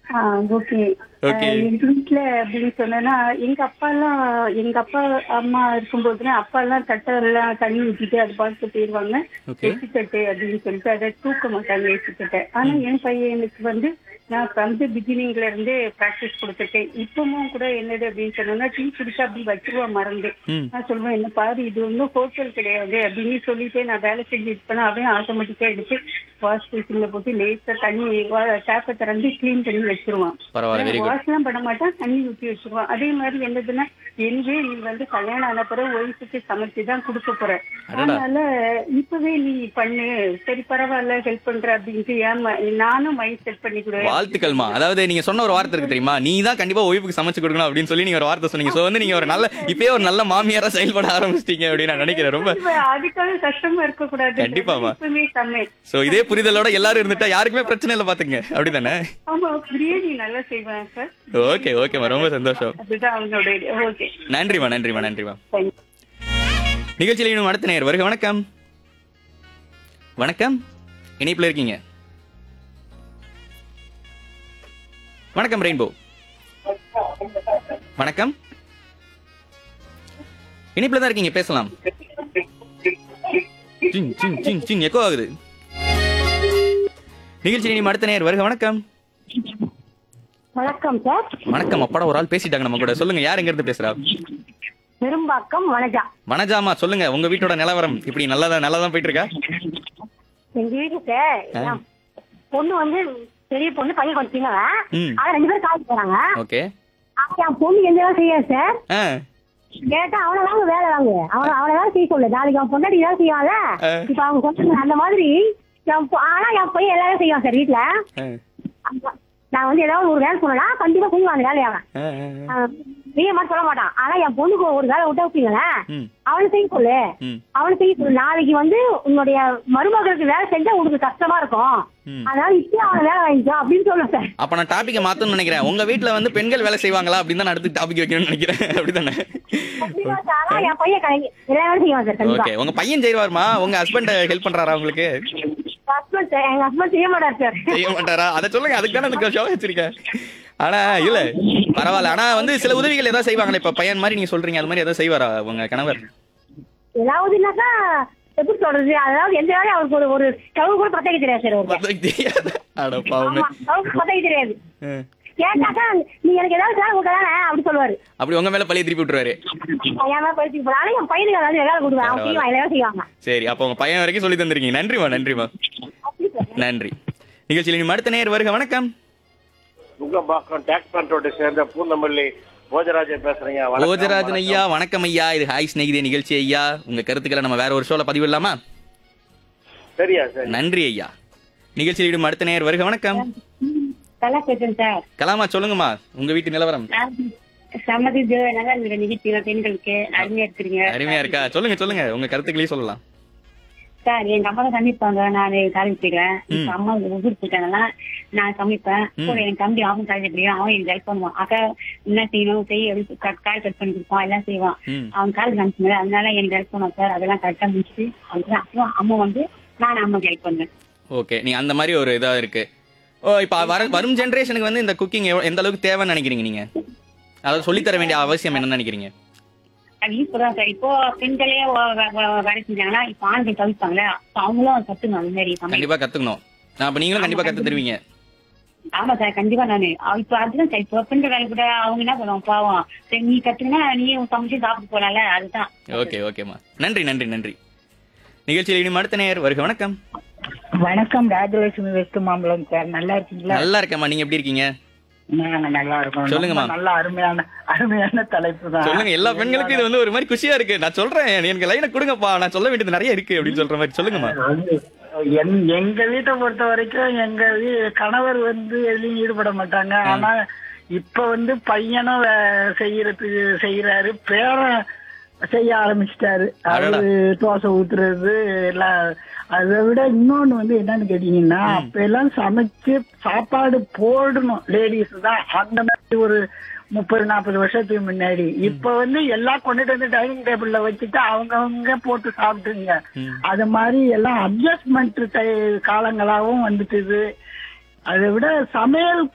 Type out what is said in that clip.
Okay Okay. எங்க வீட்டுல அப்படின்னு சொன்னா எங்க அப்பா எல்லாம் எங்க அப்பா அம்மா இருக்கும்போதுனா அப்பா எல்லாம் தட்டை எல்லாம் தண்ணி ஊத்திட்டு அது பார்த்து போயிருவாங்க Okay. எச்சு தட்டு அப்படின்னு சொல்லிட்டு அதை தூக்க மாட்டாங்க எச்சு தட்டை ஆனா என் பையனுக்கு வந்து நான் வந்து பிகினிங்ல இருந்தே பிராக்டிஸ் கொடுத்துருக்கேன் இப்பவும் கூட என்னது அப்படின்னு சொன்னோம்னா டீ குடிச்சா அப்படி வச்சிருவா மறந்து ம். நான் சொல்லுவேன் என்ன பாரு இது ஒன்றும் ஹோட்டல் கிடையாது அப்படின்னு சொல்லிட்டு நான் வேலை செஞ்சுட்டு போனா அவன் ஆட்டோமேட்டிக்கா எடுத்து வாஷ் பேசின்ல போட்டு லேசா தண்ணி டேப்பை திறந்து கிளீன் பண்ணி வச்சிருவான் பரவாயில்ல வெரி குட் வாஷ் எல்லாம் பண்ண மாட்டான் தண்ணி ஊற்றி வச்சிருவான் அதே மாதிரி என்னதுன்னா எங்கே நீ வந்து கல்யாணம் ஆன பிறகு ஒய்ஃபுக்கு சமைச்சு தான் கொடுக்க போற அடடா. அதனால இப்பவே நீ பண்ணு சரி பரவாயில்ல ஹெல்ப் பண்ற அப்படின்ட்டு ஏன் ம- நானும் மைண்ட் செட் பண்ணி கொடு வாழ்த்துக்கள்மா அதாவது நீங்க சொன்ன ஒரு வார்த்தை இருக்கு தெரியுமா நீ தான் கண்டிப்பா ஒய்ஃபுக்கு சமைச்சு கொடுக்கணும் அப்படின்னு சொல்லி நீங்க ஒரு வார்த்தை சொன்னீங்க சோ வந்து நீங்க ஒரு நல்ல இப்பயே ஒரு நல்ல மாமியாரா செயல்பட ஆரம்பிச்சிட்டீங்க அப்படின்னு நான் நினைக்கிறேன் ரொம்ப அதுக்காக கஷ்டமா இருக்க கூடாது கண்டிப்பாமா. இப்பவே சமையல் சோ இதே புரிதலோட எல்லாரும் இருந்துட்டா யாருக்குமே பிரச்சனை இல்ல பாத்துங்க அப்படிதானே ஆமா பிரியாணி நல்லா செய்வேன் சார் ஓகே ஓகேமா ரொம்ப சந்தோஷம் அதுதான் அவனோட ஓகே நன்றிமா நன்றிமா நன்றிமா தேங்க்யூ நிகழ்ச்சியில் இன்னும் அடுத்த நேர் வருக வணக்கம் வணக்கம் இணைப்புல இருக்கீங்க வணக்கம் ரெயின்போ வணக்கம் இணைப்புல தான் இருக்கீங்க பேசலாம் சிங் சிங் சிங் சிங் எக்கோ ஆகுது நிகழ்ச்சி இனி அடுத்த நேர் வருக வணக்கம் வணக்கம் சார் வணக்கம் அப்பாடா ஒரு ஆள் பேசிட்டாங்க நம்ம கூட சொல்லுங்க யார் எங்க இருந்து பேசுறா பெரும்பாக்கம் வணக்கா வனஜாமா சொல்லுங்க உங்க வீட்டோட நிலவரம் இப்படி நல்லதா நல்லதான் போயிட்டு இருக்கா எங்க வீட்டுக்கு என் பொண்ணு வந்து பெரிய பொண்ணு பையன் கொஞ்சம் சின்னவன் ம் ஆனா ரெண்டு பேரும் காலேஜ் போறாங்க ஓகே அப்ப என் பொண்ணு எந்த வேலை செய்யாது சார் ஆ கேட்டா அவனை வாங்க வேலை வாங்க அவன அவனை வேலை செய்ய சொல்லு நாளைக்கு அவன் பொண்டாட்டி வேலை செய்வான்ல ஆ. இப்ப அவங்க சொன்னாங்க அந்த மாதிரி என் பொ- ஆனா என் பையன் எல்லா வேலையும் செய்வான் சார் வீட்டுல ஆ, அப்ப நான் வந்து ஏதாவது ஒரு வேலை சொன்னா கண்டிப்பா செய்வான் அந்த வேலையை அவன் ஆ, ஆ, ஆ. செய்ய மாதிரி சொல்ல மாட்டான் ஆனா என் பொண்ணுக்கு ஒரு வேலை விட்டா வச்சுங்களேன் ம் அவனை செய்ய சொல்லு ம் அவனை செய்ய சொல்லு நாளைக்கு வந்து உன்னுடைய மருமகளுக்கு வேலை செஞ்சா உனக்கு கஷ்டமா இருக்கும் ம். அதனால இப்பயே அவனை வேலை வாங்கிக்கோ அப்படின்னு சொல்லுவேன் சார் அப்ப நான் டாபிக்கை மாத்தணும்னு நினைக்கிறேன் உங்க வீட்ல வந்து பெண்கள் வேலை செய்வாங்களா அப்படின்னு தான் நான் அடுத்து டாபிக் வைக்கணும்னு நினைக்கிறேன் அப்படிதானே அப்படிதான் சார். ஆனா என் பையன் கலை- எல்லா வேலையும் செய்வான் சார் கண்டிப்பா ஓகே உங்க பையன் செய்வாருமா உங்க ஹஸ்பண்ட் ஹெல்ப் பண்றாரா உங்களுக்கு ஹஸ்பண்ட் சார் எங்க ஹஸ்பண்ட் செய்ய மாட்டார் சார் செய்ய மாட்டாரா அதை சொல்லுங்க அதுக்கு தானே இந்த ஷோ வச்சிருக்கேன் ஆனா இல்ல பரவாயில்ல ஆனா வந்து சில உதவிகள் ஏதாவது செய்வாங்களே இப்ப பையன் மாதிரி நீங்க சொல்றீங்க அது மாதிரி ஏதாவது செய்வாரா உங்க கணவர் ஏதாவதுனாக்கா எப்படி சொல்றது அதாவது எந்த வேலையும் அவருக்கு ஒரு ஒரு ஸ்டவ் கூட பத்த வைக்க தெரியாது சார் அவருக்கு மத்தவங்க தெரியாது அட பாவமே ஆமா ஸ்டவ் பத்த வைக்க தெரியாது ஆ. கேட்டாக்கா நீ எனக்கு ஏதாவது வேலை கொடுக்கறானே அப்படி சொல்லுவாரு அப்படி உங்க மேல பழைய திருப்பி விட்டுருவாரு என் மேல பயிற்சி போல ஆனா என் பையனுக்கு அதாவது வேலை கொடுக்குறேன் அவன் செய்வான் எல்லாரும் செய்வாங்க சரி அப்ப உங்க பையன் வரைக்கும் சொல்லி தந்திருக்கீங்க நன்றிமா நன்றிமா அப்படி சார் நன்றி நிகழ்ச்சியில் இனி அடுத்த நேர் வருக வணக்கம் நுங்கம்பாக்கம் டேக்ஸ் கண்ட்ரோட்டை சேர்ந்த பூந்தமல்லி போஜராஜன் பேசுறீங்க வணக்கம், ஓஜராஜன் வணக்கம். ஐயா வணக்கம் ஐயா இது ஹாய் ஸ்நேகிதே நிகழ்ச்சி ஐயா உங்க கருத்துக்களை நம்ம வேற ஒரு ஷோல பதிவிடலாமா சரியா சரி நன்றி ஐயா நிகழ்ச்சியில் இடும் அடுத்த நேர் வருக வணக்கம் நல்லா பேசுறேன் சார் கலாமா சொல்லுங்கம்மா உங்க வீட்டு நிலவரம் சம்மதி நல்லா இருந்த நிகழ்ச்சி பெண்களுக்கு அருமையா இருக்கிறீங்க அருமையா இருக்கா சொல்லுங்க சொல்லுங்க உங்க கருத்துக்களையும் சொல்லலாம் சார் எங்க அம்மா தான் சமைப்பாங்க நான் காலேஜ் போயிடுவேன் ம். இப்ப அம்மா ஊருக்கு போயிட்டாங்கன்னா நான் சமைப்பேன் ம். கூட என் தம்பி அவன் காலேஜ் படிக்கிறான் அவன் எனக்கு ஹெல்ப் பண்ணுவான் அக்கா என்ன செய்யணும் செய் அப்படி க- காய் கட் பண்ணி கொடுப்பான் எல்லாம் செய்வான் ம் அவன் காலேஜ் அனுப்பிச்சு அதனால எனக்கு ஹெல்ப் பண்ணுவான் சார் அதெல்லாம் கரெக்டா முடிச்சு அதுதான் அப்புறம் அம்மா வந்து நான் அம்மாக்கு ஹெல்ப் பண்ணுவேன் ஓகே நீ அந்த மாதிரி ஒரு இதா இருக்கு ஓ இப்ப வர வரும் ஜெனரேஷனுக்கு வந்து இந்த குக்கிங் எந்த அளவுக்கு தேவைன்னு நினைக்கிறீங்க நீங்க அதாவது சொல்லித் தர வேண்டிய அவசியம் என்னன்னு நினைக்கிறீங்க அது இப்பதான் சார் இப்போ பெண்களே வ- வ- வ- வேலை செஞ்சாங்கன்னா இப்ப ஆண்கள் தவிர்ப்பாங்களே அப்ப அவங்களும் கத்துக்கணும் அந்த மாதிரி சமையல். கண்டிப்பா கத்துக்கணும் நான் அப்ப நீங்களும் கண்டிப்பா கத்து தருவீங்க ஆமா சார் கண்டிப்பா நானு அவ- இப்ப அதுதான் சார் இப்போ பெண்கள் வேலை கூட அவங்க என்ன பண்ணுவாங்க பாவம் சரி நீ கத்துக்கினா நீயும் சமைச்சு சாப்பிட்டு போலாம்ல அதுதான் ஓகே ஓகேம்மா நன்றி நன்றி நன்றி நிகழ்ச்சியில் இனி அடுத்த நேர் வருக வணக்கம் வணக்கம் ராஜலட்சுமி வெஸ்ட் மாம்பலம் சார் நல்லா இருக்கீங்களா நல்லா இருக்கேம்மா நீங்க எப்படி இருக்கீங்க நாங்க நல்லா இருக்கோம் சொல்லுங்கம்மா. ரொம்ப நல்ல அருமையான அருமையான தலைப்பு தான் சொல்லுங்க எல்லா பெண்களுக்கும் இது வந்து ஒரு மாதிரி குஷியா இருக்கு நான் சொல்றேன் எனக்கு லைனை கொடுங்கப்பா நான் சொல்ல வேண்டியது நிறைய இருக்கு அப்படின்னு சொல்ற மாதிரி சொல்லுங்கம்மா வந்து என்- எங்க வீட்டை பொறுத்த வரைக்கும் எங்க வீ- கணவர் வந்து எதுலயும் ஈடுபட மாட்டாங்க ஆனா இப்ப வந்து பையனும் வே- செய்யறதுக்கு செய்யறாரு பேரன் செய்ய ஆரம்பிச்சிட்டாரு அடடா. அவரு தோசை ஊத்துறது எல்லாம் அதை விட இன்னொன்னு வந்து என்னன்னு கேட்டீங்கன்னா அப்ப எல்லாம் சமைச்சு சாப்பாடு போடணும் லேடிஸ் தான் அந்த மாதிரி ஒரு முப்பது நாற்பது வருஷத்துக்கு முன்னாடி இப்ப வந்து எல்லாம் கொண்டுட்டு வந்து டைனிங் டேபிள்ல வச்சுட்டு அவங்கவங்க போட்டு சாப்பிட்டுங்க ம். அது மாதிரி எல்லாம் அட்ஜஸ்ட்மெண்ட் காலங்களாகவும் வந்துட்டுது அதை விட சமையல்